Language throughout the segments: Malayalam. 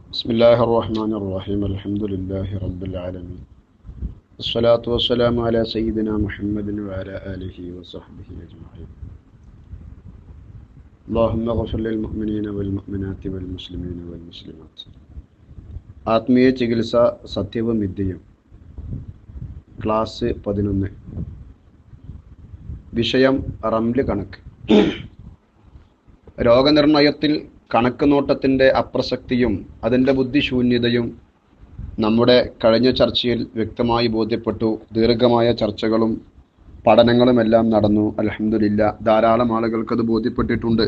بسم الله الرحمن الرحيم الحمد لله رب العالمين الصلاة والسلام على سيدنا محمد وعلى آله وصحبه أجمعين اللهم اغفر للمؤمنين والمؤمنات والمسلمين والمسلمات ആത്മീയ ചികിത്സ സത്യവും വിദ്യയും ക്ലാസ് പതിനൊന്ന് വിഷയം റംല് കണക്ക് രോഗനിർണയത്തിൽ കണക്ക് നോട്ടത്തിൻ്റെ അപ്രസക്തിയും അതിൻ്റെ ബുദ്ധിശൂന്യതയും നമ്മുടെ കഴിഞ്ഞ ചർച്ചയിൽ വ്യക്തമായി ബോധ്യപ്പെട്ടു ദീർഘമായ ചർച്ചകളും പഠനങ്ങളുമെല്ലാം നടന്നു അലഹമില്ല ധാരാളം ആളുകൾക്കത് ബോധ്യപ്പെട്ടിട്ടുണ്ട്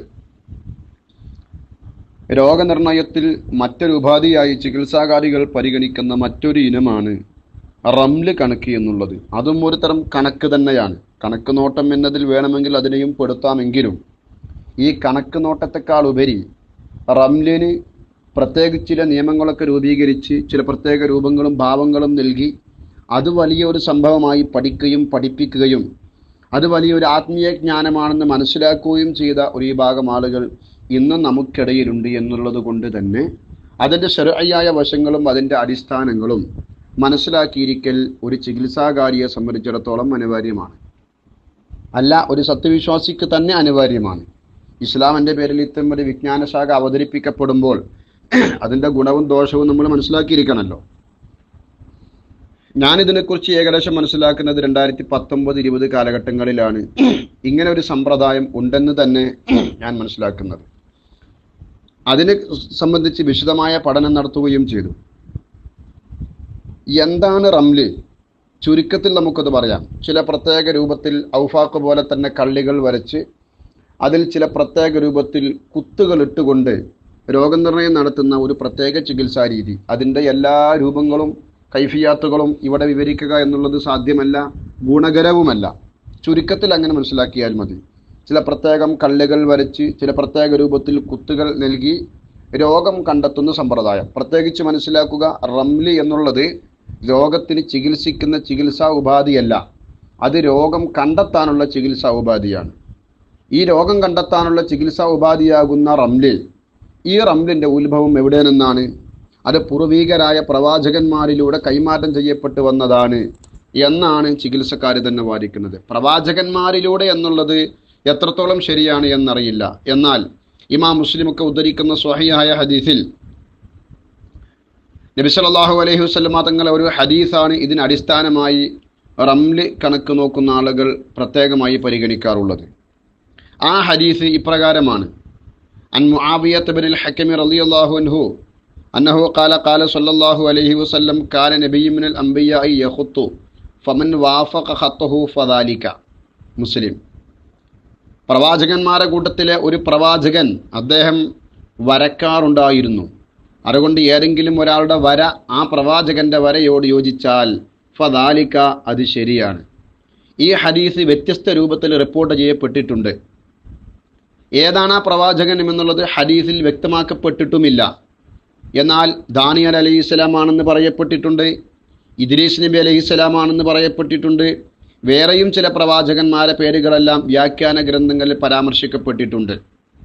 രോഗനിർണയത്തിൽ മറ്റൊരു ഉപാധിയായി ചികിത്സാകാരികൾ പരിഗണിക്കുന്ന മറ്റൊരു ഇനമാണ് റംല് കണക്ക് എന്നുള്ളത് അതും ഒരു തരം കണക്ക് തന്നെയാണ് കണക്ക് നോട്ടം എന്നതിൽ വേണമെങ്കിൽ അതിനെയും പെടുത്താമെങ്കിലും ഈ കണക്ക് നോട്ടത്തെക്കാൾ ഉപരി റംലിന് പ്രത്യേകിച്ച് ചില നിയമങ്ങളൊക്കെ രൂപീകരിച്ച് ചില പ്രത്യേക രൂപങ്ങളും ഭാവങ്ങളും നൽകി അത് വലിയൊരു സംഭവമായി പഠിക്കുകയും പഠിപ്പിക്കുകയും അത് വലിയൊരു ആത്മീയ ജ്ഞാനമാണെന്ന് മനസ്സിലാക്കുകയും ചെയ്ത ഒരു വിഭാഗം ആളുകൾ ഇന്നും നമുക്കിടയിലുണ്ട് എന്നുള്ളത് കൊണ്ട് തന്നെ അതിൻ്റെ ശരയായ വശങ്ങളും അതിൻ്റെ അടിസ്ഥാനങ്ങളും മനസ്സിലാക്കിയിരിക്കൽ ഒരു ചികിത്സാകാരിയെ സംബന്ധിച്ചിടത്തോളം അനിവാര്യമാണ് അല്ല ഒരു സത്യവിശ്വാസിക്ക് തന്നെ അനിവാര്യമാണ് ഇസ്ലാമിൻ്റെ പേരിൽ ഇത്തരം ഒരു വിജ്ഞാനശാഖ അവതരിപ്പിക്കപ്പെടുമ്പോൾ അതിൻ്റെ ഗുണവും ദോഷവും നമ്മൾ മനസ്സിലാക്കിയിരിക്കണമല്ലോ ഞാനിതിനെക്കുറിച്ച് ഏകദേശം മനസ്സിലാക്കുന്നത് രണ്ടായിരത്തി പത്തൊമ്പത് ഇരുപത് കാലഘട്ടങ്ങളിലാണ് ഇങ്ങനെ ഒരു സമ്പ്രദായം ഉണ്ടെന്ന് തന്നെ ഞാൻ മനസ്സിലാക്കുന്നത് അതിനെ സംബന്ധിച്ച് വിശദമായ പഠനം നടത്തുകയും ചെയ്തു എന്താണ് റംല് ചുരുക്കത്തിൽ നമുക്കത് പറയാം ചില പ്രത്യേക രൂപത്തിൽ ഔഫാക്ക് പോലെ തന്നെ കള്ളികൾ വരച്ച് അതിൽ ചില പ്രത്യേക രൂപത്തിൽ കുത്തുകൾ ഇട്ടുകൊണ്ട് രോഗനിർണയം നടത്തുന്ന ഒരു പ്രത്യേക ചികിത്സാ രീതി അതിൻ്റെ എല്ലാ രൂപങ്ങളും കൈഫിയാത്തുകളും ഇവിടെ വിവരിക്കുക എന്നുള്ളത് സാധ്യമല്ല ഗുണകരവുമല്ല ചുരുക്കത്തിൽ അങ്ങനെ മനസ്സിലാക്കിയാൽ മതി ചില പ്രത്യേകം കള്ളുകൾ വരച്ച് ചില പ്രത്യേക രൂപത്തിൽ കുത്തുകൾ നൽകി രോഗം കണ്ടെത്തുന്ന സമ്പ്രദായം പ്രത്യേകിച്ച് മനസ്സിലാക്കുക റംലി എന്നുള്ളത് രോഗത്തിന് ചികിത്സിക്കുന്ന ചികിത്സാ ഉപാധിയല്ല അത് രോഗം കണ്ടെത്താനുള്ള ചികിത്സാ ഉപാധിയാണ് ഈ രോഗം കണ്ടെത്താനുള്ള ചികിത്സാ ഉപാധിയാകുന്ന റംലിൽ ഈ റംലിൻ്റെ ഉത്ഭവം എവിടെ നിന്നാണ് അത് പൂർവീകരായ പ്രവാചകന്മാരിലൂടെ കൈമാറ്റം ചെയ്യപ്പെട്ടു വന്നതാണ് എന്നാണ് ചികിത്സക്കാർ തന്നെ വാദിക്കുന്നത് പ്രവാചകന്മാരിലൂടെ എന്നുള്ളത് എത്രത്തോളം ശരിയാണ് എന്നറിയില്ല എന്നാൽ ഇമാം മുസ്ലിമൊക്കെ ഉദ്ധരിക്കുന്ന സ്വഹിയായ ഹദീസിൽ നബി സല്ലല്ലാഹു അലൈഹി വസല്ലമ തങ്ങളെ ഒരു ഹദീസാണ് ഇതിന് അടിസ്ഥാനമായി റംല് കണക്ക് നോക്കുന്ന ആളുകൾ പ്രത്യേകമായി പരിഗണിക്കാറുള്ളത് ആ ഹദീസ് ഇപ്രകാരമാണ് അൻ മുആവിയത്ത് ബിൻ ഹക്കമി റളിയല്ലാഹു അൻഹു അന്നഹു ഖാല ഖാല സല്ലല്ലാഹു അലൈഹി വസല്ലം കാന നബിയ്യു മിനൽ അംബിയാഇ യഖുത്തു ഫമൻ വാഫഖ ഖത്തഹു ഫദാലിക മുസ്ലിം പ്രവാചകന്മാരുടെ കൂട്ടത്തിലെ ഒരു പ്രവാചകൻ അദ്ദേഹം വരക്കാറുണ്ടായിരുന്നു അതുകൊണ്ട് ഏതെങ്കിലും ഒരാളുടെ വര ആ പ്രവാചകന്റെ വരയോട് യോജിച്ചാൽ ഫദാലിക്ക അത് ശരിയാണ് ഈ ഹദീസ് വ്യത്യസ്ത രൂപത്തിൽ റിപ്പോർട്ട് ചെയ്യപ്പെട്ടിട്ടുണ്ട് ഏതാണ് ആ പ്രവാചകൻ എന്നുള്ളത് ഹദീസിൽ വ്യക്തമാക്കപ്പെട്ടിട്ടുമില്ല എന്നാൽ ദാനിയൽ അലൈഹി ഇസ്ലാമാണെന്ന് പറയപ്പെട്ടിട്ടുണ്ട് ഇദ്രീസ് നബി അലൈഹി ഇസ്ലാമാണെന്ന് പറയപ്പെട്ടിട്ടുണ്ട് വേറെയും ചില പ്രവാചകന്മാരെ പേരുകളെല്ലാം വ്യാഖ്യാന ഗ്രന്ഥങ്ങളിൽ പരാമർശിക്കപ്പെട്ടിട്ടുണ്ട്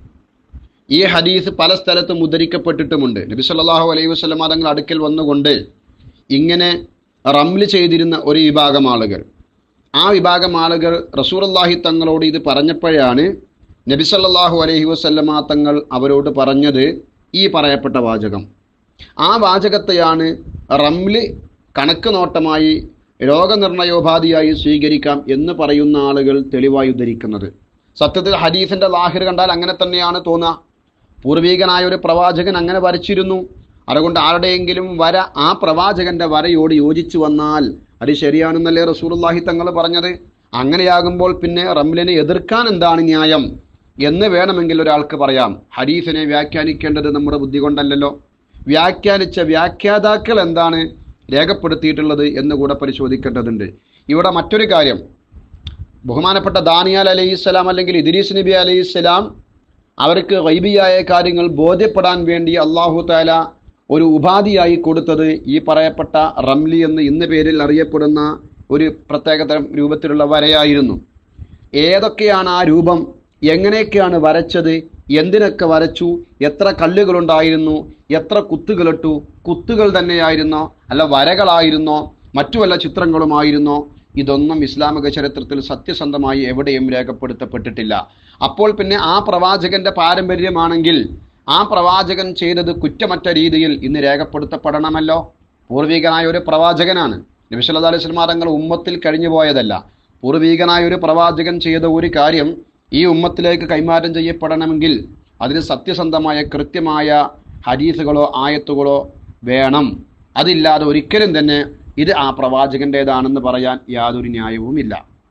ഈ ഹദീസ് പല സ്ഥലത്തും ഉദ്ധരിക്കപ്പെട്ടിട്ടുമുണ്ട് നബി സല്ലല്ലാഹു അലൈഹി വസല്ലമ തങ്ങൾ അടുക്കൽ വന്നുകൊണ്ട് ഇങ്ങനെ റംല് ചെയ്തിരുന്ന ഒരു വിഭാഗം ആളുകൾ ആ വിഭാഗം ആളുകൾ റസൂറുല്ലാഹി തങ്ങളോട് ഇത് പറഞ്ഞപ്പോഴാണ് നബി സല്ലല്ലാഹു അലൈഹി വസല്ലമ തങ്ങൾ അവരോട് പറഞ്ഞത് ഈ പറയപ്പെട്ട വാചകം ആ വാചകത്തെയാണ് റംല് കണക്ക് നോട്ടമായി രോഗനിർണയോപാധിയായി സ്വീകരിക്കാം എന്ന് പറയുന്ന ആളുകൾ തെളിവായി ഉദ്ധരിക്കുന്നത് സത്യത്തിൽ ഹദീസിന്റെ ലാഹിർ കണ്ടാൽ അങ്ങനെ തന്നെയാണ് തോന്നുക പൂർവീകനായ ഒരു പ്രവാചകൻ അങ്ങനെ വരച്ചിരുന്നു അതുകൊണ്ട് ആരുടെയെങ്കിലും വര ആ പ്രവാചകന്റെ വരയോട് യോജിച്ചു വന്നാൽ അത് ശരിയാണെന്നല്ലേ റസൂലുള്ളാഹി തങ്ങൾ പറഞ്ഞത് അങ്ങനെയാകുമ്പോൾ പിന്നെ റംലിനെ എതിർക്കാൻ എന്താണ് ന്യായം എന്ന് വേണമെങ്കിൽ ഒരാൾക്ക് പറയാം ഹദീസിനെ വ്യാഖ്യാനിക്കേണ്ടത് നമ്മുടെ ബുദ്ധി കൊണ്ടല്ലല്ലോ വ്യാഖ്യാനിച്ച വ്യാഖ്യാതാക്കൾ എന്താണ് രേഖപ്പെടുത്തിയിട്ടുള്ളത് എന്ന് കൂടെ പരിശോധിക്കേണ്ടതുണ്ട് ഇവിടെ മറ്റൊരു കാര്യം ബഹുമാനപ്പെട്ട ദാനിയാൽ അലൈഹിസ്സലാം അല്ലെങ്കിൽ ഇദ്രീസ് നബി അലൈഹിസ്സലാം അവർക്ക് വൈബിയായ കാര്യങ്ങൾ ബോധ്യപ്പെടാൻ വേണ്ടി അള്ളാഹു താല ഒരു ഉപാധിയായി കൊടുത്തത് ഈ പറയപ്പെട്ട റംലി എന്ന് ഇന്ന് പേരിൽ അറിയപ്പെടുന്ന ഒരു പ്രത്യേകതരം രൂപത്തിലുള്ള വരയായിരുന്നു ഏതൊക്കെയാണ് ആ രൂപം എങ്ങനെയൊക്കെയാണ് വരച്ചത് എന്തിനൊക്കെ വരച്ചു എത്ര കല്ലുകളുണ്ടായിരുന്നു എത്ര കുത്തുകളിട്ടു കുത്തുകൾ തന്നെയായിരുന്നോ അല്ല വരകളായിരുന്നോ മറ്റു വല്ല ചിത്രങ്ങളുമായിരുന്നോ ഇതൊന്നും ഇസ്ലാമിക ചരിത്രത്തിൽ സത്യസന്ധമായി എവിടെയും രേഖപ്പെടുത്തപ്പെട്ടിട്ടില്ല അപ്പോൾ പിന്നെ ആ പ്രവാചകന്റെ പാരമ്പര്യമാണെങ്കിൽ ആ പ്രവാചകൻ ചെയ്തത് കുറ്റമറ്റ രീതിയിൽ ഇന്ന് രേഖപ്പെടുത്തപ്പെടണമല്ലോ പൂർവികനായ ഒരു പ്രവാചകനാണ് നബിസല്ലാ അലൈഹി സ്വലമാ തങ്ങൾ ഉമ്മത്തിൽ കഴിഞ്ഞു പോയതല്ല പൂർവികനായ ഒരു പ്രവാചകൻ ചെയ്ത ഒരു കാര്യം ഈ ഉമ്മത്തിലേക്ക് കൈമാറ്റം ചെയ്യപ്പെടണമെങ്കിൽ അതിന് സത്യസന്ധമായ കൃത്യമായ ഹദീസുകളോ ആയത്തുകളോ വേണം അതില്ലാതെ ഒരിക്കലും തന്നെ ഇത് ആ പ്രവാചകന്റേതാണെന്ന് പറയാൻ യാതൊരു ന്യായവുമില്ല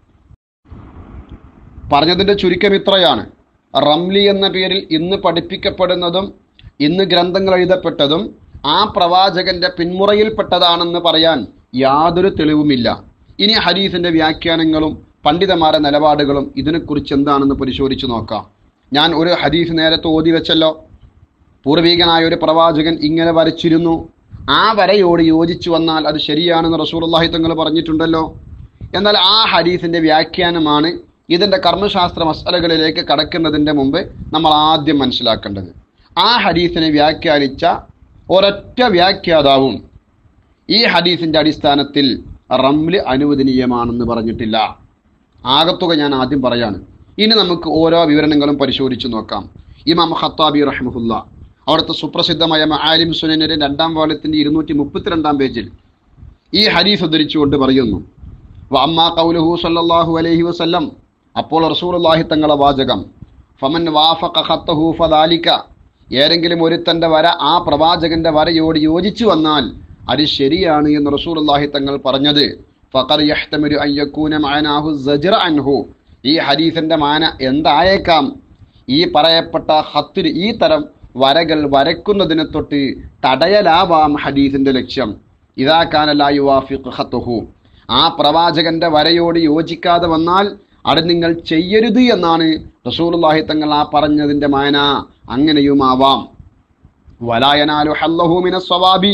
പറഞ്ഞതിന്റെ ചുരുക്കം ഇത്രയാണ് റംലി എന്ന പേരിൽ ഇന്ന് പഠിപ്പിക്കപ്പെടുന്നതും ഇന്ന് ഗ്രന്ഥങ്ങൾ എഴുതപ്പെട്ടതും ആ പ്രവാചകന്റെ പിന്മുറയിൽപ്പെട്ടതാണെന്ന് പറയാൻ യാതൊരു തെളിവുമില്ല ഇനി ഹരീഫിന്റെ വ്യാഖ്യാനങ്ങളും പണ്ഡിതന്മാരുടെ നിലപാടുകളും ഇതിനെക്കുറിച്ച് എന്താണെന്ന് പരിശോധിച്ച് നോക്കാം ഞാൻ ഒരു ഹദീസ് നേരത്തെ ഓതി വെച്ചല്ലോ പൂർവികനായ ഒരു പ്രവാചകൻ ഇങ്ങനെ വരച്ചിരുന്നു ആ വരയോട് യോജിച്ചു വന്നാൽ അത് ശരിയാണെന്ന് റസൂർല്ലാഹി തങ്ങൾ പറഞ്ഞിട്ടുണ്ടല്ലോ എന്നാൽ ആ ഹദീസിന്റെ വ്യാഖ്യാനമാണ് ഇതിന്റെ കർമ്മശാസ്ത്ര മസലകളിലേക്ക് കടക്കുന്നതിന്റെ മുമ്പ് നമ്മൾ ആദ്യം മനസ്സിലാക്കേണ്ടത് ആ ഹദീസിനെ വ്യാഖ്യാനിച്ച ഒരൊറ്റ വ്യാഖ്യാതാവും ഈ ഹദീസിന്റെ അടിസ്ഥാനത്തിൽ റംല് അനുവദനീയമാണെന്ന് പറഞ്ഞിട്ടില്ല ആകത്തുക ഞാൻ ആദ്യം പറയാണ് ഇനി നമുക്ക് ഓരോ വിവരണങ്ങളും പരിശോധിച്ച് നോക്കാം ഇമാം ഖത്താബി റഹ്മുല്ല അവിടുത്തെ സുപ്രസിദ്ധമായ ആലിം സുനനിന്റെ രണ്ടാം വാലത്തിന്റെ ഇരുന്നൂറ്റി മുപ്പത്തിരണ്ടാം പേജിൽ ഈ ഹദീസ് ഉദ്ധരിച്ചുകൊണ്ട് പറയുന്നു വഅമ്മാ ഖൗലുഹു സല്ലല്ലാഹു അലൈഹി വസല്ലം അപ്പോൾ റസൂലുള്ളാഹി തങ്ങളെ വാചകം ഫമൻ വാഫഖ ഖത്തഹു ഫദാലിക ഏതെങ്കിലും ഒരുത്തന്റെ വര ആ പ്രവാചകന്റെ വരയോട് യോജിച്ചു വന്നാൽ അത് ശരിയാണ് എന്ന് റസൂലുള്ളാഹി തങ്ങൾ പറഞ്ഞത് ഫഖർ യഹ്തമിരു അൻ യകൂന മഅനാഹു സജ്റ അൻഹു ഈ ഹദീസിന്റെ മാന എന്തായേക്കാം ഈ പറയപ്പെട്ട ഹത്തിന് ഈ തരം വരകൾ വരക്കുന്നതിനെ തൊട്ട് തടയലാവാം ഹദീസിന്റെ ലക്ഷ്യം ഇതാക്കാന ലാ യുവാഫിഖ് ഖത്തുഹു ആ പ്രവാചകന്റെ വരയോട് യോജിക്കാതെ വന്നാൽ അത് നിങ്ങൾ ചെയ്യരുത് എന്നാണ് റസൂലുള്ളാഹി തങ്ങൾ ആ പറഞ്ഞതിന്റെ മാന അങ്ങനെയുമാവാം വലായനാലു ഹല്ലഹു മിന സ്വവാബി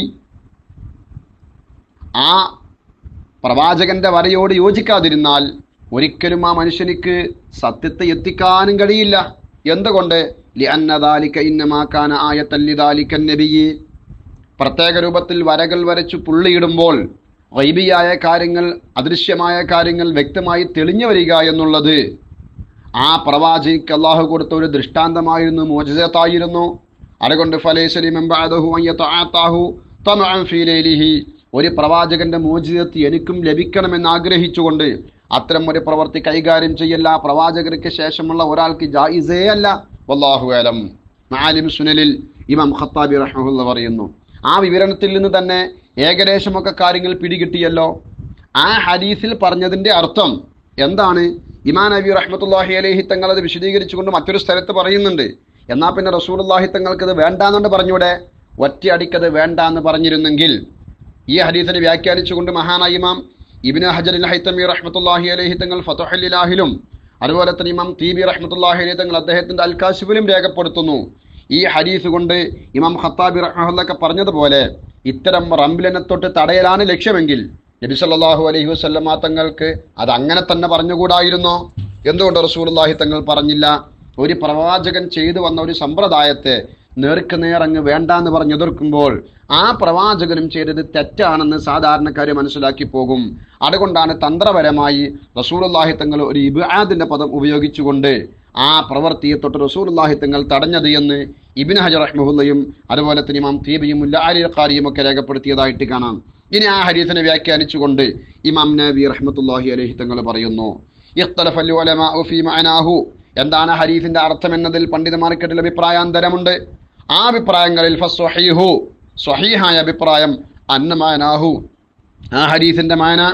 ആ പ്രവാചകന്റെ വരയോട് യോജിക്കാതിരുന്നാൽ ഒരിക്കലും ആ മനുഷ്യനിക്ക് സത്യത്തെ എത്തിക്കാനും കഴിയില്ല എന്തുകൊണ്ട് ലിഅന്നദാലിക ഇന്നമാക്കാന ആയത്തല്ലിദാലിക്കൻ നബിയെ പ്രത്യേക രൂപത്തിൽ വരകൾ വരച്ചു പുള്ളിയിടുമ്പോൾ വൈബിയായ കാര്യങ്ങൾ അദൃശ്യമായ കാര്യങ്ങൾ വ്യക്തമായി തെളിഞ്ഞു വരിക എന്നുള്ളത് ആ പ്രവാചിക്ക് അള്ളാഹു കൊടുത്ത ഒരു ദൃഷ്ടാന്തമായിരുന്നു മോചിതത്തായിരുന്നു അതുകൊണ്ട് ഫലേസലിഹി ഒരു പ്രവാചകന്റെ മോചിതത്ത് എനിക്കും ലഭിക്കണമെന്ന് ആഗ്രഹിച്ചുകൊണ്ട് അത്തരം ഒരു പ്രവൃത്തി കൈകാര്യം ചെയ്യല്ല പ്രവാചകർക്ക് ശേഷമുള്ള ഒരാൾക്ക് ജായിസേ അല്ല വല്ലാഹു അലം മാലിം സുനലിൽ ഇമാം ഖത്താബി റഹ്മുല്ല പറയുന്നു ആ വിവരണത്തിൽ നിന്ന് തന്നെ ഏകദേശമൊക്കെ കാര്യങ്ങൾ പിടികിട്ടിയല്ലോ ആ ഹദീസിൽ പറഞ്ഞതിന്റെ അർത്ഥം എന്താണ് ഇമാൻ നബി റഹ്മത്തുല്ലാഹി അലൈഹി തങ്ങൾ അത് വിശദീകരിച്ചുകൊണ്ട് മറ്റൊരു സ്ഥലത്ത് പറയുന്നുണ്ട് എന്നാ പിന്നെ റസൂലുള്ളാഹി തങ്ങൾക്ക് ഇത് വേണ്ടാന്നുണ്ട് പറഞ്ഞൂടെ ഒറ്റയടിക്കത് വേണ്ട എന്ന് പറഞ്ഞിരുന്നെങ്കിൽ ഈ ഹദീസിനെ വ്യാഖ്യാനിച്ചുകൊണ്ട് മഹാനായ ഇമാം ഇബിന് ഹജർ ഹൈത്തമി റഹ്മത്തുല്ലാഹി അലൈഹി തങ്ങൾ ഫതുഹലിലാഹിലും അതുപോലെ തന്നെ ഇമാം തീബി റഹ്മത്തുല്ലാഹി അലൈഹി തങ്ങൾ അദ്ദേഹത്തിന്റെ അൽക്കാശിബിലും രേഖപ്പെടുത്തുന്നു ഈ ഹദീസ് കൊണ്ട് ഇമാം ഖത്താബി റഹ്മഹല്ലൊക്കെ പറഞ്ഞതുപോലെ ഇത്തരം റംബിലിനെ തൊട്ട് തടയലാണ് ലക്ഷ്യമെങ്കിൽ നബി സല്ലല്ലാഹു അലൈഹി വസല്ലമ തങ്ങൾക്ക് അത് അങ്ങനെ തന്നെ പറഞ്ഞുകൂടായിരുന്നോ എന്തുകൊണ്ട് റസൂലുള്ളാഹി തങ്ങൾ പറഞ്ഞില്ല ഒരു പ്രവാചകൻ ചെയ്തു വന്ന ഒരു സമ്പ്രദായത്തെ നേർക്ക് നേറങ്ങ് വേണ്ട എന്ന് പറഞ്ഞ് എതിർക്കുമ്പോൾ ആ പ്രവാചകനും ചെയ്തത് തെറ്റാണെന്ന് സാധാരണക്കാർ മനസ്സിലാക്കി പോകും അതുകൊണ്ടാണ് തന്ത്രപരമായി റസൂലുള്ളാഹി തങ്ങൾ ഒരു ഇബാദിന്റെ പദം ഉപയോഗിച്ചുകൊണ്ട് ആ പ്രവൃത്തിയെ തൊട്ട് റസൂലുള്ളാഹി തങ്ങൾ തടഞ്ഞത് എന്ന് ഇബിൻ ഹജർ റഹ്മുല്ലയും അതുപോലെ തന്നെ ഇമാം തീബിയും മുല്ലാരിയും ഒക്കെ രേഖപ്പെടുത്തിയതായിട്ട് കാണാം ഇനി ആ ഹരീസിനെ വ്യാഖ്യാനിച്ചുകൊണ്ട് ഇമാം നബി റഹ്മത്തുല്ലാഹി അലൈഹി തങ്ങൾ പറയുന്നു ഇഖ്തലഫൽ ഉലമാഉ ഫീ മഅനാഹു എന്താണ് ഹരീഫിന്റെ അർത്ഥം എന്നതിൽ പണ്ഡിതന്മാർക്കിടയിൽ അഭിപ്രായാന്തരമുണ്ട് ആ അഭിപ്രായങ്ങളിൽ ഫസ്വഹീഹു സ്വഹീഹായ അഭിപ്രായം അന്നമാനാഹു ആ ഹരീഫിന്റെ മാന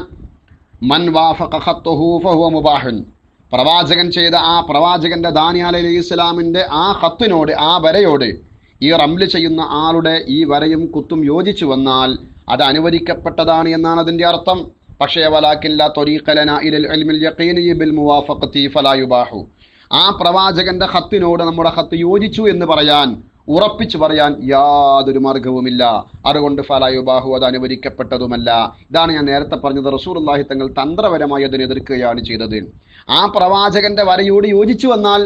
മൻ വാഫഖ ഖത്തുഹു ഫഹുവ മുബാഹുൻ പ്രവാചകൻ ചെയ്ത ആ പ്രവാചകന്റെ ദാനിയാൽ അലൈഹി ഇസ്ലാമിന്റെ ആ ഖത്തിനോട് ആ വരയോട് ഈ റംല് ചെയ്യുന്ന ആളുടെ ഈ വരയും കുത്തും യോജിച്ചു വന്നാൽ അത് അനുവദിക്കപ്പെട്ടതാണ് എന്നാണ് അതിന്റെ അർത്ഥം പക്ഷേ വലാക്കില്ല തൊരീഖലന ഇലൽ ഇൽമിൽ യഖീനി ബിൽ മുവാഫഖതി ഫലാ യുബാഹു ആ പ്രവാചകന്റെ ഖത്തിനോട് നമ്മുടെ ഖത്ത് യോജിച്ചു എന്ന് പറയാൻ ഉറപ്പിച്ചു പറയാൻ യാതൊരു മാർഗവുമില്ല അതുകൊണ്ട് ഫലായുബാഹു അത് അനുവദിക്കപ്പെട്ടതുമല്ല ഇതാണ് ഞാൻ നേരത്തെ പറഞ്ഞത് റസൂർ തങ്ങൾ തന്ത്രപരമായി അതിനെ എതിർക്കുകയാണ് ചെയ്തത് ആ പ്രവാചകന്റെ വരയോട് യോജിച്ചു വന്നാൽ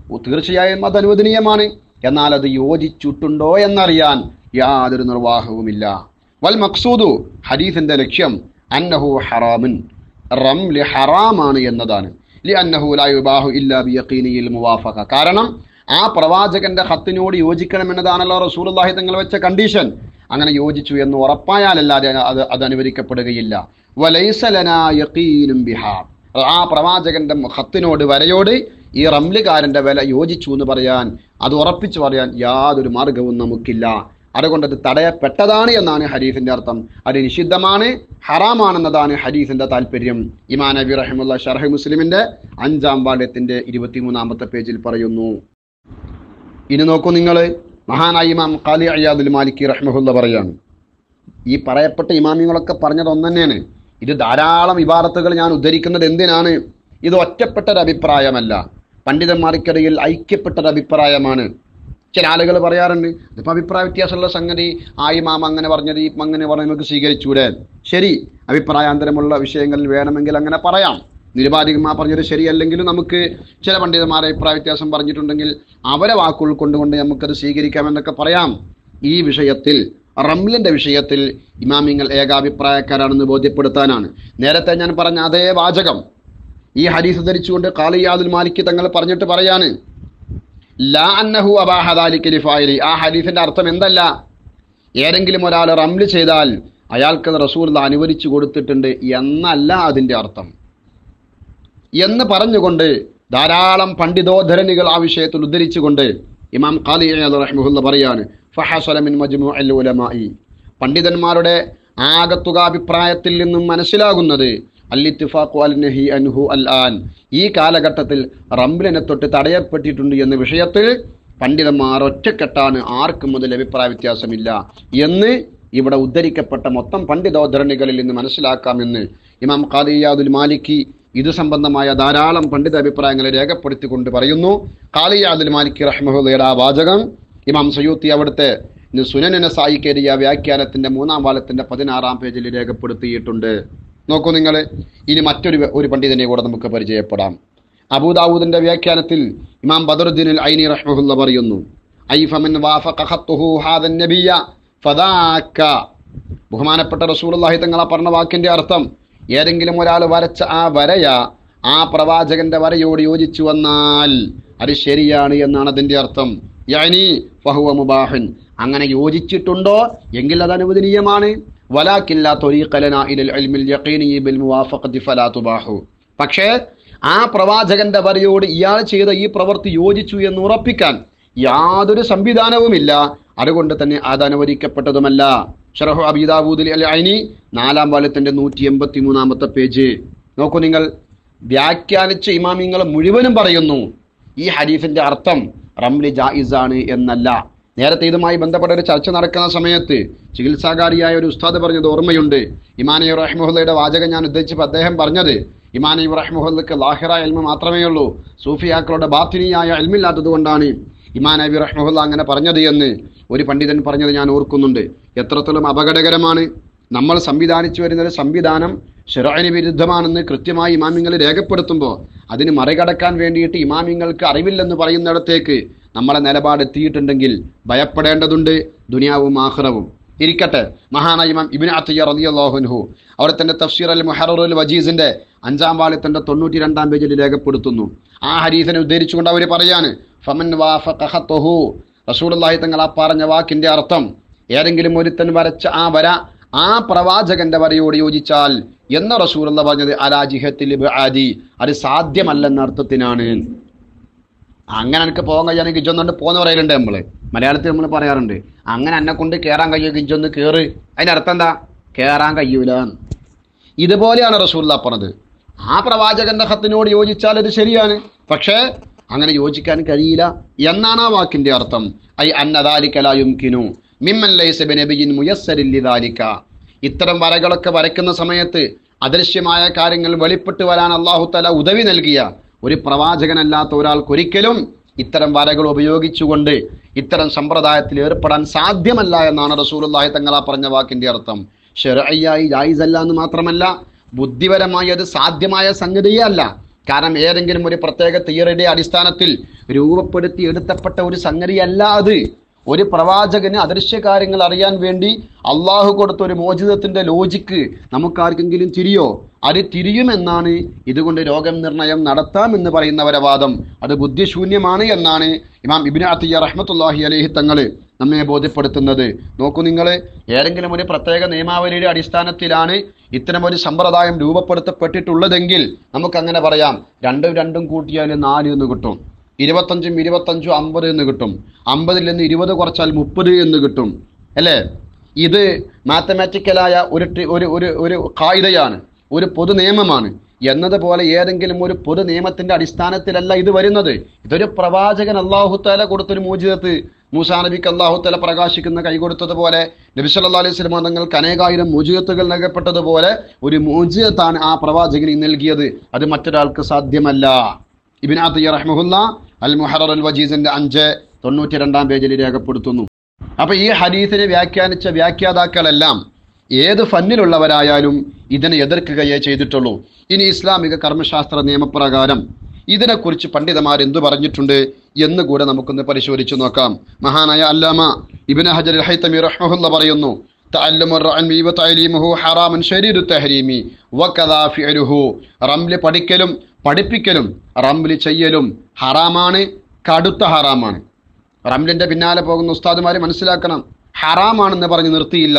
തീർച്ചയായും അത് അനുവദനീയമാണ് എന്നാൽ അത് യോജിച്ചിട്ടുണ്ടോ എന്നറിയാൻ യാതൊരു നിർവാഹവുമില്ല വൽ മക്സൂദു ഹദീസിന്റെ ലക്ഷ്യം അന്നഹു ഹറാമുൻ റംല് ഹറാമാണ് എന്നതാണ് ലി അന്നഹു ലാ യുബാഹു ഇല്ലാ ബിയഖീനിയിൽ മുവാഫഖ കാരണം ആ പ്രവാചകന്റെ ഹത്തിനോട് യോജിക്കണമെന്നതാണല്ലോ റസൂലുള്ളാഹി തങ്ങൾ വെച്ച കണ്ടീഷൻ അങ്ങനെ യോജിച്ചു എന്ന് ഉറപ്പായാലല്ലാതെ അത് അത് അനുവദിക്കപ്പെടുകയില്ല വലൈസ ലനാ യഖീനും ബിഹാ ആ പ്രവാചകന്റെ ഹത്തിനോട് വരയോട് ഈ റംലുകാരന്റെ വില യോജിച്ചു എന്ന് പറയാൻ അത് ഉറപ്പിച്ചു പറയാൻ യാതൊരു മാർഗവും നമുക്കില്ല അതുകൊണ്ട് അത് തടയപ്പെട്ടതാണ് എന്നാണ് ഹരീഫിന്റെ അർത്ഥം അത് നിഷിദ്ധമാണ് ഹറാമാണെന്നതാണ് ഹരീഫിന്റെ താല്പര്യം ഇമാൻ നബി റഹിമുള്ള ഷർഹ് മുസ്ലിമിന്റെ അഞ്ചാം പാഠ്യത്തിന്റെ ഇരുപത്തിമൂന്നാമത്തെ പേജിൽ പറയുന്നു ഇനി നോക്കൂ നിങ്ങൾ മഹാനായ ഇമാം ഖാലി അയ്യാദുൽ മാലിക്കി റഹ്മഹുല്ല പറയാണ് ഈ പറയപ്പെട്ട ഇമാമിങ്ങളൊക്കെ പറഞ്ഞത് ഒന്ന് തന്നെയാണ് ഇത് ധാരാളം ഇബാറത്തുകൾ ഞാൻ ഉദ്ധരിക്കുന്നത് എന്തിനാണ് ഇത് ഒറ്റപ്പെട്ട ഒരു അഭിപ്രായമല്ല പണ്ഡിതന്മാർക്കിടയിൽ ഐക്യപ്പെട്ട ഒരു അഭിപ്രായമാണ് ചില ആളുകൾ പറയാറുണ്ട് ഇതിപ്പോൾ അഭിപ്രായ വ്യത്യാസമുള്ള സംഗതി ആ ഇമാം അങ്ങനെ പറഞ്ഞത് ഈ അങ്ങനെ പറഞ്ഞ് നമുക്ക് സ്വീകരിച്ചൂടെ ശരി അഭിപ്രായാന്തരമുള്ള വിഷയങ്ങളിൽ വേണമെങ്കിൽ അങ്ങനെ പറയാം നിരുപാധികമാ പറഞ്ഞത് ശരിയല്ലെങ്കിലും നമുക്ക് ചില പണ്ഡിതന്മാരെ അഭിപ്രായ വ്യത്യാസം പറഞ്ഞിട്ടുണ്ടെങ്കിൽ അവരെ വാക്കുകൾ കൊണ്ടുകൊണ്ട് നമുക്കത് സ്വീകരിക്കാമെന്നൊക്കെ പറയാം ഈ വിഷയത്തിൽ റംലിന്റെ വിഷയത്തിൽ ഇമാമിങ്ങൾ ഏകാഭിപ്രായക്കാരാണെന്ന് ബോധ്യപ്പെടുത്താനാണ് നേരത്തെ ഞാൻ പറഞ്ഞ അതേ വാചകം ഈ ഹദീസ് ധരിച്ചുകൊണ്ട് കാളിയാദുൽ മാലിക്ക് തങ്ങൾ പറഞ്ഞിട്ട് പറയാണ് ലാ അന്നഹു അബാഹദാലിക്ക് ലിഫായിലി ആ ഹദീസിന്റെ അർത്ഥം എന്തല്ല ഏതെങ്കിലും ഒരാൾ റംല് ചെയ്താൽ അയാൾക്ക് റസൂൽ അനുവദിച്ചു കൊടുത്തിട്ടുണ്ട് എന്നല്ല അതിന്റെ അർത്ഥം എന്ന് പറഞ്ഞുകൊണ്ട് ധാരാളം പണ്ഡിതോദ്ധരണികൾ ആ വിഷയത്തിൽ ഉദ്ധരിച്ചുകൊണ്ട് ഇമാം ഖാലി റഹ്മുല്ല പറയാണ് ഫഹസല മിൻ മജ്മു അൽ ഉലമായി പണ്ഡിതന്മാരുടെ ആകത്തുക അഭിപ്രായത്തിൽ നിന്നും മനസ്സിലാകുന്നത് അല്ലിത്തിഫാഖു അൽ നഹി അൻഹു അൽ ആൻ ഈ കാലഘട്ടത്തിൽ റംലിനെ തൊട്ട് തടയപ്പെട്ടിട്ടുണ്ട് എന്ന വിഷയത്തിൽ പണ്ഡിതന്മാർ ഒറ്റക്കെട്ടാണ് ആർക്കും മുതൽ അഭിപ്രായ വ്യത്യാസമില്ല എന്ന് ഇവിടെ ഉദ്ധരിക്കപ്പെട്ട മൊത്തം പണ്ഡിതോദ്ധരണികളിൽ നിന്ന് മനസ്സിലാക്കാമെന്ന് ഇമാം ഖാദിയാദുൽ മാലിക്കി ഇത് സംബന്ധമായ ധാരാളം പണ്ഡിത അഭിപ്രായങ്ങളെ രേഖപ്പെടുത്തിക്കൊണ്ട് പറയുന്നു ഖാലിയാദുൽ മാലിക്കി റഹ്മഹുദയുടെ ആ വാചകം ഇമാം സയൂത്തി അവിടുത്തെ സുനനന സായിക്കേരിയ വ്യാഖ്യാനത്തിന്റെ മൂന്നാം വാലത്തിന്റെ പതിനാറാം പേജിൽ രേഖപ്പെടുത്തിയിട്ടുണ്ട് നോക്കൂ നിങ്ങൾ ഇനി മറ്റൊരു ഒരു പണ്ഡിതനെ കൂടെ നമുക്ക് പരിചയപ്പെടാം അബൂദാവൂദിന്റെ വ്യാഖ്യാനത്തിൽ ഇമാം ബദറുദ്ദീൻ അൽ ഐനി റഹ്മഹുല്ല പറയുന്നു ഐ ഫമൻ വാഫഖ ഖത്തുഹു ഹാദൻ നബിയ ഫദാക ബഹുമാനപ്പെട്ട റസൂലുള്ളാഹി തങ്ങൾ ആ പറഞ്ഞ വാക്കിന്റെ അർത്ഥം ഏതെങ്കിലും ഒരാൾ വരച്ച ആ വരയ ആ പ്രവാചകന്റെ വരയോട് യോജിച്ചു വന്നാൽ അത് ശരിയാണ് എന്നാണ് അതിന്റെ അർത്ഥം യാനി ഫഹുവ മുബാഹൻ അങ്ങനെ യോജിച്ചിട്ടുണ്ടോ എങ്കിൽ അത് അനുവദനീയമാണ് വലാക്കില്ല തൊരീഖലന ഇലൽ ഇൽമിൽ യഖീനി ബിൽ മുവാഫഖതി ഫലാ തുബാഹു പക്ഷേ ആ പ്രവാചകന്റെ വരയോട് ഇയാൾ ചെയ്ത ഈ പ്രവൃത്തി യോജിച്ചു എന്ന് ഉറപ്പിക്കാൻ യാതൊരു സംവിധാനവുമില്ല അതുകൊണ്ട് തന്നെ അത് അനുവദിക്കപ്പെട്ടതുമല്ല ഷറഹു അബീദാബൂദിൽ അൽ ഐനി നാലാം പാലത്തിന്റെ നൂറ്റി എൺപത്തി മൂന്നാമത്തെ പേജ് നോക്കൂ നിങ്ങൾ വ്യാഖ്യാനിച്ച ഇമാമിങ്ങൾ മുഴുവനും പറയുന്നു ഈ ഹരീഫിന്റെ അർത്ഥം റംലി ജായിസാണ് എന്നല്ല നേരത്തെ ഇതുമായി ബന്ധപ്പെട്ട ഒരു ചർച്ച നടക്കുന്ന സമയത്ത് ചികിത്സാകാരിയായ ഒരു ഉസ്താദ് പറഞ്ഞത് ഓർമ്മയുണ്ട് ഇമാനി റഹ്മുഹുല്ലയുടെ വാചകം ഞാൻ ഉദ്ദേശിച്ചപ്പോൾ അദ്ദേഹം പറഞ്ഞത് ഇമാനി റഹ്മുഹുല്ലക്ക് ലാഹിറ എൽമ മാത്രമേ ഉള്ളൂ സൂഫിയാക്കളുടെ ബാത്തിനിയായ എൽമില്ലാത്തത് കൊണ്ടാണ് ഇമാൻ നബി റഹ്മുല്ല അങ്ങനെ പറഞ്ഞത് എന്ന് ഒരു പണ്ഡിതൻ പറഞ്ഞത് ഞാൻ ഓർക്കുന്നുണ്ട് എത്രത്തോളം അപകടകരമാണ് നമ്മൾ സംവിധാനിച്ചു വരുന്ന ഒരു സംവിധാനം ഷെറാന് വിരുദ്ധമാണെന്ന് കൃത്യമായി ഇമാമിങ്ങൾ രേഖപ്പെടുത്തുമ്പോൾ അതിന് മറികടക്കാൻ വേണ്ടിയിട്ട് ഇമാമിങ്ങൾക്ക് അറിവില്ലെന്ന് പറയുന്നിടത്തേക്ക് നമ്മളെ നിലപാട് എത്തിയിട്ടുണ്ടെങ്കിൽ ഭയപ്പെടേണ്ടതുണ്ട് ദുനിയാവും ആഹ്റവും ഇരിക്കട്ടെ മഹാനായ ഇമാം ഇബിൻ അത്തയ്യ റളിയല്ലാഹുൻഹു അവർ തന്റെ തഫ്സീർ അൽ മുഹറുൽ വജീസിന്റെ അഞ്ചാം വാളിത്തിന്റെ തൊണ്ണൂറ്റി രണ്ടാം പേജിൽ രേഖപ്പെടുത്തുന്നു ആ ഹരീസിനെ ഉദ്ധരിച്ചുകൊണ്ട് അവർ പറയാണ് ഫമൻ വാഫഖഹത്തുഹു റസൂലുള്ളാഹി തങ്ങൾ ആ പറഞ്ഞ വാക്കിന്റെ അർത്ഥം ഏതെങ്കിലും ഒരുത്തൻ വരച്ച ആ വര ആ പ്രവാചകന്റെ വരയോട് യോജിച്ചാൽ എന്ന റസൂലുള്ള പറഞ്ഞത് അലാജിഹത്തിൽ ആദി അത് സാധ്യമല്ലെന്ന അർത്ഥത്തിനാണ് അങ്ങനെ എനിക്ക് പോകാൻ കഴിയാണെങ്കിൽ ഇജൊന്നുകൊണ്ട് പോന്ന് പറയലുണ്ട് നമ്മള് മലയാളത്തിൽ നമ്മൾ പറയാറുണ്ട് അങ്ങനെ എന്നെ കൊണ്ട് കയറാൻ കഴിയുമെങ്കിൽ ഇജൊന്ന് കയറ് അതിന്റെ അർത്ഥം എന്താ കയറാൻ കഴിയൂല ഇതുപോലെയാണ് റസൂല്ല പറഞ്ഞത് ആ പ്രവാചകന്റെ ഹത്തിനോട് യോജിച്ചാൽ അത് ശരിയാണ് പക്ഷേ അങ്ങനെ യോജിക്കാൻ കഴിയില്ല എന്നാണ് ആ വാക്കിന്റെ അർത്ഥം ഐ അന്നദാലിക്കലായുംകിനു മിമ്മൻ ലൈസ ബിനബിയിൻ മുയസ്സരിൻ ലിദാലിക ഇത്തരം വരകളൊക്കെ വരയ്ക്കുന്ന സമയത്ത് അദൃശ്യമായ കാര്യങ്ങൾ വെളിപ്പെട്ട് വരാൻ അള്ളാഹു തല ഉദവി നൽകിയ ഒരു പ്രവാചകനല്ലാത്ത ഒരാൾക്കൊരിക്കലും ഇത്തരം വരകൾ ഉപയോഗിച്ചുകൊണ്ട് ഇത്തരം സമ്പ്രദായത്തിൽ ഏർപ്പെടാൻ സാധ്യമല്ല എന്നാണ് റസൂലുള്ളാഹി തങ്ങളാ പറഞ്ഞ വാക്കിന്റെ അർത്ഥം ഷെറയ്യായി ജായിസല്ല എന്ന് മാത്രമല്ല ബുദ്ധിപരമായി അത് സാധ്യമായ സംഗതിയേ അല്ല കാരണം ഏതെങ്കിലും ഒരു പ്രത്യേക തിയറിയുടെ അടിസ്ഥാനത്തിൽ രൂപപ്പെടുത്തി എടുത്തപ്പെട്ട ഒരു സംഗതിയല്ല അത് ഒരു പ്രവാചകന് അദൃശ്യ കാര്യങ്ങൾ അറിയാൻ വേണ്ടി അള്ളാഹു കൊടുത്ത ഒരു മോചിതത്തിന്റെ ലോജിക്ക് നമുക്കാർക്കെങ്കിലും തിരിയോ അത് തിരിയുമെന്നാണ് ഇതുകൊണ്ട് രോഗം നിർണയം നടത്താമെന്ന് പറയുന്നവരെ വാദം അത് ബുദ്ധിശൂന്യമാണ് എന്നാണ് ഇമാം ഇബിൻ അത്തിയ റഹ്മത്തുല്ലാഹി അലഹി തങ്ങൾ നമ്മെ ബോധ്യപ്പെടുത്തുന്നത് നോക്കൂ നിങ്ങൾ ഏതെങ്കിലും ഒരു പ്രത്യേക നിയമാവലിയുടെ അടിസ്ഥാനത്തിലാണ് ഇത്തരം ഒരു സമ്പ്രദായം രൂപപ്പെടുത്തപ്പെട്ടിട്ടുള്ളതെങ്കിൽ നമുക്കങ്ങനെ പറയാം രണ്ടും രണ്ടും കൂട്ടിയാൽ നാല് എന്ന് കിട്ടും ഇരുപത്തഞ്ചും ഇരുപത്തഞ്ചും അമ്പത് എന്ന് കിട്ടും അമ്പതിൽ നിന്ന് ഇരുപത് കുറച്ചാൽ മുപ്പത് എന്ന് കിട്ടും അല്ലേ ഇത് മാത്തമാറ്റിക്കലായ ഒരു ടി- ഒരു ഒരു ഒരു കായികയാണ് ഒരു പൊതു നിയമമാണ് എന്നതുപോലെ ഏതെങ്കിലും ഒരു പൊതു നിയമത്തിന്റെ അടിസ്ഥാനത്തിലല്ല ഇത് വരുന്നത് ഇതൊരു പ്രവാചകൻ അള്ളാഹുത്താല കൊടുത്തൊരു മൂജിതത്ത് മൂസാ നബിക്ക് അള്ളാഹുത്താല പ്രകാശിക്കുന്ന കൈ കൊടുത്തതുപോലെ നബി സല്ലല്ലാഹു അലൈഹി വസല്ലം തങ്ങൾക്ക് അനേകായിരം മൂജിതത്തുകൾ നൽകപ്പെട്ടതുപോലെ ഒരു മൂജിതത്താണ് ആ പ്രവാചകന് നൽകിയത് അത് മറ്റൊരാൾക്ക് സാധ്യമല്ല ഇബിൻ അത്തിയ റഹ്മുല്ല അൽ മുഹറർ അൽ വജീസിന്റെ അഞ്ച് തൊണ്ണൂറ്റി രണ്ടാം പേജിൽ രേഖപ്പെടുത്തുന്നു അപ്പൊ ഈ ഹദീസിനെ വ്യാഖ്യാനിച്ച വ്യാഖ്യാതാക്കളെല്ലാം ഏത് ഫന്നിലുള്ളവരായാലും ഇതിനെ എതിർക്കുകയേ ചെയ്തിട്ടുള്ളൂ ഇനി ഇസ്ലാമിക കർമ്മശാസ്ത്ര നിയമപ്രകാരം ഇതിനെക്കുറിച്ച് പണ്ഡിതന്മാർ എന്തു പറഞ്ഞിട്ടുണ്ട് എന്ന് കൂടെ നമുക്കൊന്ന് പരിശോധിച്ചു നോക്കാം മഹാനായ അല്ലാമ ഇബിൻ ഹജർ ഹൈത്തമി റഹ്മുല്ല പറയുന്നു تعلم الرعمي وتعليمه حرام شديد التحريم وكذا فعله റംല് പഠിക്കലും പഠിപ്പിക്കലും റംല് ചെയ്യലും ഹറാമാണ് കടുത്ത ഹറാമാണ് റംലിന്റെ പിന്നാലെ പോകുന്ന ഉസ്താദുമാരെ മനസ്സിലാക്കണം ഹറാമാണെന്ന് പറഞ്ഞ് നിർത്തിയില്ല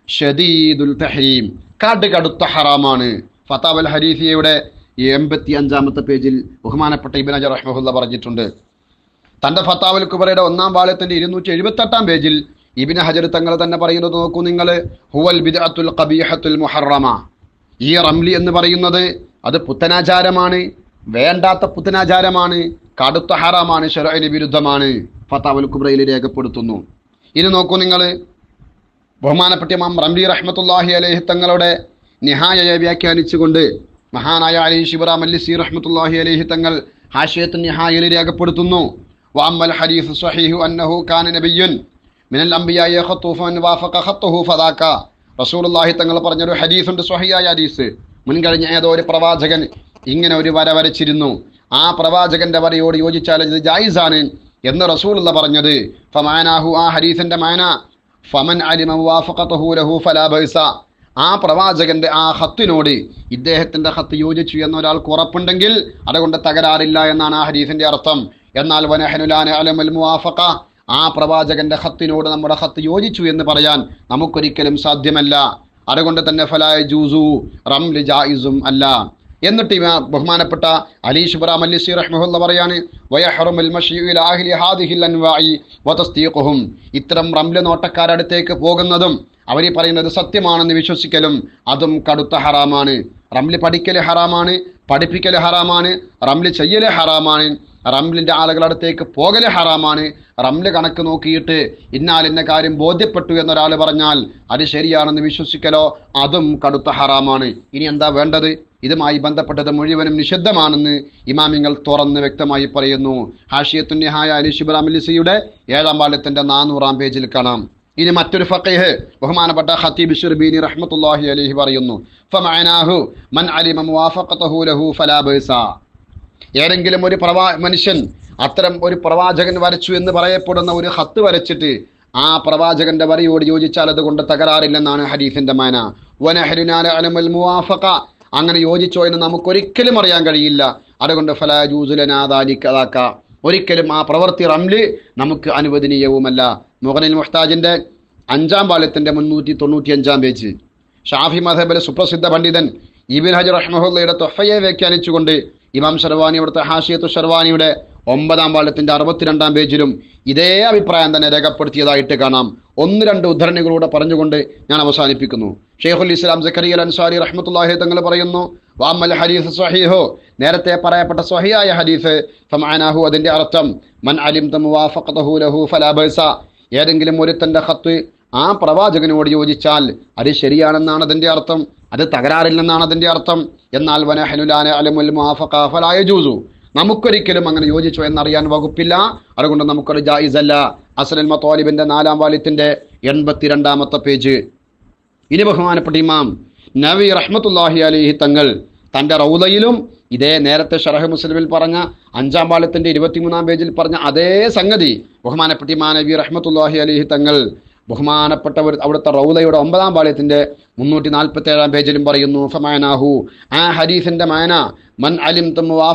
ഷദീദുൽ തഹരീം കട് കടുത്ത ഹറാമാണ് ഫത്താവൽ ഹരീഫിയയുടെ എൺപത്തി അഞ്ചാമത്തെ പേജിൽ ബഹുമാനപ്പെട്ട ഇബിൻ അജർ റഹ്മുല്ല പറഞ്ഞിട്ടുണ്ട് തന്റെ ഫത്താവുൽ കുബറയുടെ ഒന്നാം പാലത്തിന്റെ ഇരുന്നൂറ്റി എഴുപത്തി എട്ടാം പേജിൽ ഇബിൻ ഹജർ തങ്ങൾ തന്നെ പറയുന്നത് നോക്കൂ നിങ്ങൾ ഹുവൽ ബിദ്അത്തുൽ ഖബീഹത്തുൽ മുഹറമ ഈ റംലി എന്ന് പറയുന്നത് അത് പുത്തനാചാരമാണ് വേണ്ടാത്ത പുത്തനാചാരമാണ് കടുത്ത ഹറാമാണ് ഷെറൈന് വിരുദ്ധമാണ് ഫത്താവുൽ കുബ്രയിൽ രേഖപ്പെടുത്തുന്നു ഇനി നോക്കൂ നിങ്ങൾ ബഹുമാനപ്പെട്ട ഇമാം റംലി റഹ്മത്തുല്ലാഹി അലൈഹി തങ്ങളുടെ നിഹായയെ വ്യാഖ്യാനിച്ചുകൊണ്ട് മഹാനായ അലി ഷിബറാം അല്ലി റഹ്മത്തുല്ലാഹി അലൈഹി തങ്ങൾ ഹാഷിയത്ത് നിഹായയിൽ രേഖപ്പെടുത്തുന്നു വാമ്മൽ ഹരീഫ് സ്വഹീഹു അന്നഹു കാന നബിയുൻ മിനൽ അംബിയായ ഖത്തു ഫമൻ വാഫഖ ഖത്തുഹു ഫദാക റസൂലുള്ളാഹി തങ്ങൾ പറഞ്ഞൊരു ഹദീസുണ്ട് സ്വഹിയായ ഹദീസ് മുൻകഴിഞ്ഞ ഏതോ ഒരു പ്രവാചകൻ ഇങ്ങനെ ഒരു വര വരച്ചിരുന്നു ആ പ്രവാചകന്റെ വരയോട് യോജിച്ചാൽ ഇത് ജായിസാണ് എന്ന് റസൂലുള്ള പറഞ്ഞത് ഫമാനാഹു ആ ഹദീസിന്റെ മാന ഫമൻ അലിമ വാഫഖതഹു ലഹു ഫലാ ബൈസ ആ പ്രവാചകന്റെ ആ ഹത്തിനോട് ഇദ്ദേഹത്തിന്റെ ഹത്ത് യോജിച്ചു എന്ന ഒരാൾക്ക് ഉറപ്പുണ്ടെങ്കിൽ അതുകൊണ്ട് തകരാറില്ല എന്നാണ് ആ ഹദീസിന്റെ അർത്ഥം എന്നാൽ വനഹനുലാന അലമൽ മുവാഫഖ ആ പ്രവാചകന്റെ ഹത്തിനോട് നമ്മുടെ ഹത്ത് യോജിച്ചു എന്ന് പറയാൻ നമുക്കൊരിക്കലും സാധ്യമല്ല അതുകൊണ്ട് തന്നെ ഫലായ ജൂസു റംലി ജായിസും അല്ല എന്നിട്ട് ഇവ ബഹുമാനപ്പെട്ട അലീഷ് ബറാം അല്ലിസി റഹ്മുല്ല പറയാണ് വയഹറുൽ മഷീഉ ഇലാ അഹ്ലി ഹാദിഹിൽ അൻവാഇ വതസ്ദീഖുഹും ഇത്തരം റംല നോട്ടക്കാരടുത്തേക്ക് പോകുന്നതും അവർ പറയുന്നത് സത്യമാണെന്ന് വിശ്വസിക്കലും അതും കടുത്ത ഹറാമാണ് റംലി പഠിക്കൽ ഹറാമാണ് പഠിപ്പിക്കൽ ഹറാമാണ് റംലി ചെയ്യൽ ഹറാമാണ് റംലിന്റെ ആളുകളടുത്തേക്ക് പോകൽ ഹറാമാണ് റംല് കണക്ക് നോക്കിയിട്ട് ഇന്നാൽ ഇന്ന കാര്യം ബോധ്യപ്പെട്ടു എന്നൊരാൾ പറഞ്ഞാൽ അത് ശരിയാണെന്ന് വിശ്വസിക്കലോ അതും കടുത്ത ഹറാമാണ് ഇനി എന്താ വേണ്ടത് ഇതുമായി ബന്ധപ്പെട്ടത് മുഴുവനും നിഷിദ്ധമാണെന്ന് ഇമാമിങ്ങൾ തുറന്ന് വ്യക്തമായി പറയുന്നു ഹാഷിയത്തുന്യഹായ അലി ഷിബ്രാം ലിസിയുടെ ഏഴാം പാലത്തിന്റെ നാനൂറാം പേജിൽ കാണാം ഇനി മറ്റൊരു ഫഖീഹ് ബഹുമാനപ്പെട്ട ഖത്തീബ് ഷിർബീനി റഹ്മത്തുള്ളാഹി അലൈഹി പറയുന്നു ഫമഅനാഹു മൻ അലിമ മുവാഫഖതഹു ലഹു ഫലാ ബൈസ ഏതെങ്കിലും ഒരു പ്രവാ മനുഷ്യൻ അത്തരം ഒരു പ്രവാചകൻ വരച്ചു എന്ന് പറയപ്പെടുന്ന ഒരു ഹത്ത് വരച്ചിട്ട് ആ പ്രവാചകന്റെ വരയോട് യോജിച്ചാൽ അതുകൊണ്ട് തകരാറില്ലെന്നാണ് ഹദീഫിന്റെ മാന വനഹരുനാല അലമൽ മുവാഫഖ അങ്ങനെ യോജിച്ചോ എന്ന് നമുക്കൊരിക്കലും അറിയാൻ കഴിയില്ല അതുകൊണ്ട് ഫലാജൂസുലനാദാലിക്കതാക്ക ഒരിക്കലും ആ പ്രവൃത്തി റംല് നമുക്ക് അനുവദനീയവുമല്ല മുഹനിൽ മുഹ്താജിന്റെ അഞ്ചാം പാലത്തിന്റെ മുന്നൂറ്റി തൊണ്ണൂറ്റി അഞ്ചാം പേജ് ഷാഫി മധബിലെ സുപ്രസിദ്ധ പണ്ഡിതൻ ഇബിൻ ഹജർ റഹ്മുല്ലയുടെ തൊഫയെ വ്യാഖ്യാനിച്ചുകൊണ്ട് ഇമാം ഷർവാനി അവിടുത്തെ ഹാഷിയത്തു ഷർവാനിയുടെ ഒമ്പതാം പാലത്തിന്റെ അറുപത്തിരണ്ടാം പേജിലും ഇതേ അഭിപ്രായം തന്നെ രേഖപ്പെടുത്തിയതായിട്ട് കാണാം ഒന്ന് രണ്ട് ഉദ്ധരണികളൂടെ പറഞ്ഞുകൊണ്ട് ഞാൻ അവസാനിപ്പിക്കുന്നു ഷെയ്ഖുൽ ഇസ്ലാം സക്കറിയൽ അൻസാരി റഹ്മത്തുല്ലാഹി തങ്ങൾ പറയുന്നു വാമൽ ഹദീസ് സ്വഹീഹോ നേരത്തെ പറയപ്പെട്ട സ്വഹിയായ ഹദീസ് ഫമാനാഹു അതിന്റെ അർത്ഥം മൻ അലിം തമുവാഫഖതഹു ലഹു ഫലാ ബൈസ ഏതെങ്കിലും ഒരുത്തന്റെ ഖത്ത് ആ പ്രവാചകനോട് യോജിച്ചാൽ അത് ശരിയാണെന്നാണ് അതിന്റെ അർത്ഥം അത് തകരാറില്ലെന്നാണ് അതിന്റെ അർത്ഥം എന്നാൽ വനഹനുലാന അലമുൽ മുആഫഖ ഫലാ യജൂസു നമുക്കൊരിക്കലും അങ്ങനെ യോജിച്ചോ എന്നറിയാൻ വകുപ്പില്ല അതുകൊണ്ട് നമുക്കൊരു ജായിസല്ല അസലൽ മത്തോലിബിന്റെ നാലാം വാല്യത്തിന്റെ എൺപത്തിരണ്ടാമത്തെ പേജ് ഇനി ബഹുമാനപ്പെട്ട ഇമാം നബി റഹ്മത്തുല്ലാഹി അലിഹി തങ്ങൾ തന്റെ റൗലയിലും ഇതേ നേരത്തെ ഷറഹ് മുസ്ലിമിൽ പറഞ്ഞ അഞ്ചാം പാളത്തിന്റെ ഇരുപത്തിമൂന്നാം പേജിൽ പറഞ്ഞ അതേ സംഗതി ബഹുമാനപ്പെട്ട ഇമാം നബി റഹ്മത്തുല്ലാഹി അലിഹി തങ്ങൾ ബഹുമാനപ്പെട്ടവർ അവിടുത്തെ റൗലയുടെ ഒമ്പതാം പാളയത്തിന്റെ മുന്നൂറ്റി നാൽപ്പത്തി ഏഴാം പേജിലും പറയുന്നു ഫമാനാഹു ആ ഹരീഫിന്റെ മാന മൻ അലിം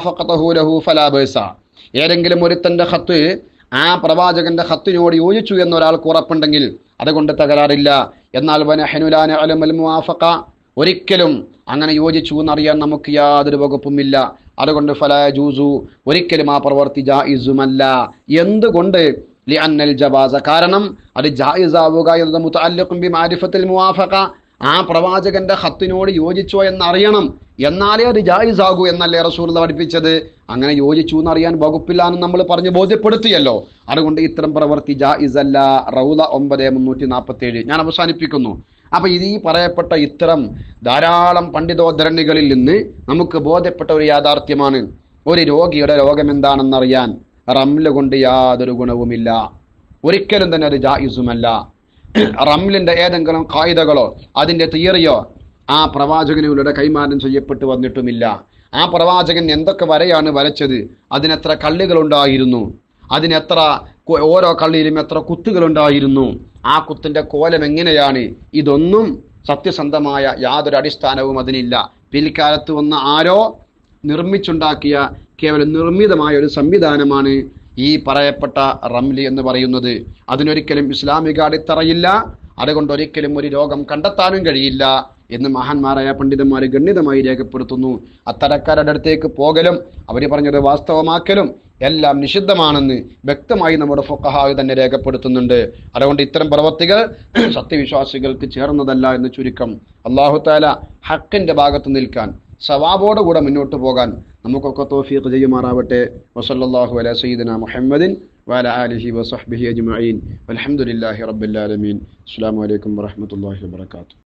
ലഹു ഫലാബേസ ഏതെങ്കിലും ഒരുത്തന്റെ ഹത്ത് ആ പ്രവാചകന്റെ ഹത്തിനോട് യോജിച്ചു എന്നൊരാൾക്ക് ഉറപ്പുണ്ടെങ്കിൽ അതുകൊണ്ട് തകരാറില്ല എന്നാൽ വനഹനുലാന അലമൽ മുവാഫഖ ഒരിക്കലും അങ്ങനെ യോജിച്ചു എന്നറിയാൻ നമുക്ക് യാതൊരു വകുപ്പുമില്ല അതുകൊണ്ട് ഫലാ ജൂസു ഒരിക്കലും ആ പ്രവർത്തി ജായിസുമല്ല എന്തുകൊണ്ട് ലിഅന്നൽ ജവാസ കാരണം അത് ജായിസാവുക എന്നത് മുതഅല്ലിഖും ബി മാരിഫത്തിൽ മുവാഫഖ ആ പ്രവാചകന്റെ ഹത്തിനോട് യോജിച്ചോ എന്നറിയണം എന്നാലേ അത് ജായിസാകൂ എന്നല്ലേ റസൂൽ പഠിപ്പിച്ചത് അങ്ങനെ യോജിച്ചു എന്നറിയാൻ വകുപ്പില്ല എന്ന് നമ്മൾ പറഞ്ഞ് ബോധ്യപ്പെടുത്തിയല്ലോ അതുകൊണ്ട് ഇത്തരം പ്രവൃത്തി ജായിസ് അല്ല റൗല ഒമ്പത് മുന്നൂറ്റി നാൽപ്പത്തി ഏഴ് ഞാൻ അവസാനിപ്പിക്കുന്നു അപ്പൊ ഇത് ഈ പറയപ്പെട്ട ഇത്തരം ധാരാളം പണ്ഡിതോദ്ധരണികളിൽ നിന്ന് നമുക്ക് ബോധ്യപ്പെട്ട ഒരു യാഥാർത്ഥ്യമാണ് ഒരു രോഗിയുടെ രോഗം എന്താണെന്നറിയാൻ റംല് കൊണ്ട് യാതൊരു ഗുണവുമില്ല ഒരിക്കലും തന്നെ അത് ജായിസുമല്ല റംലിന്റെ ഏതെങ്കിലും കായികകളോ അതിന്റെ തിയറിയോ ആ പ്രവാചകനിലൂടെ കൈമാറ്റം ചെയ്യപ്പെട്ടു വന്നിട്ടുമില്ല ആ പ്രവാചകൻ എന്തൊക്കെ വരയാണ് വരച്ചത് അതിനെത്ര കള്ളികളുണ്ടായിരുന്നു അതിനെത്ര കു- ഓരോ കള്ളിയിലും എത്ര കുത്തുകളുണ്ടായിരുന്നു ആ കുത്തിന്റെ കോലം എങ്ങനെയാണ് ഇതൊന്നും സത്യസന്ധമായ യാതൊരു അടിസ്ഥാനവും അതിനില്ല പിൽക്കാലത്ത് വന്ന ആരോ നിർമ്മിച്ചുണ്ടാക്കിയ കേവലം നിർമ്മിതമായ ഒരു സംവിധാനമാണ് ഈ പറയപ്പെട്ട റംലി എന്ന് പറയുന്നത് അതിനൊരിക്കലും ഇസ്ലാമിക അടിത്തറയില്ല അതുകൊണ്ട് ഒരിക്കലും ഒരു രോഗം കണ്ടെത്താനും കഴിയില്ല എന്ന് മഹാന്മാരായ പണ്ഡിതന്മാർ ഗണ്യതമായി രേഖപ്പെടുത്തുന്നു അത്തരക്കാരുടെ അടുത്തേക്ക് പോകലും അവർ പറഞ്ഞത് വാസ്തവമാക്കലും എല്ലാം നിഷിദ്ധമാണെന്ന് വ്യക്തമായി നമ്മുടെ ഫൊക്കഹാവ് തന്നെ രേഖപ്പെടുത്തുന്നുണ്ട് അതുകൊണ്ട് ഇത്തരം പ്രവർത്തികൾ സത്യവിശ്വാസികൾക്ക് ചേർന്നതല്ല എന്ന് ചുരുക്കം അള്ളാഹു താല ഹക്കിന്റെ ഭാഗത്ത് നിൽക്കാൻ സവാബോടുകൂടെ മുന്നോട്ട് പോകാൻ നമുക്കൊക്കെ തോഫീഖ് ചെയ്യുമാറാവട്ടെ വസല്ലല്ലാഹു അലാ സയ്യിദിന മുഹമ്മദിൻ വഅല ആലിഹി വസഹ്ബിഹി അജ്മഈൻ വൽഹംദുലില്ലാഹി റബ്ബിൽ ആലമീൻ അസ്സലാമു അലൈക്കും വറഹ്മത്തുള്ളാഹി വബറകാതുഹു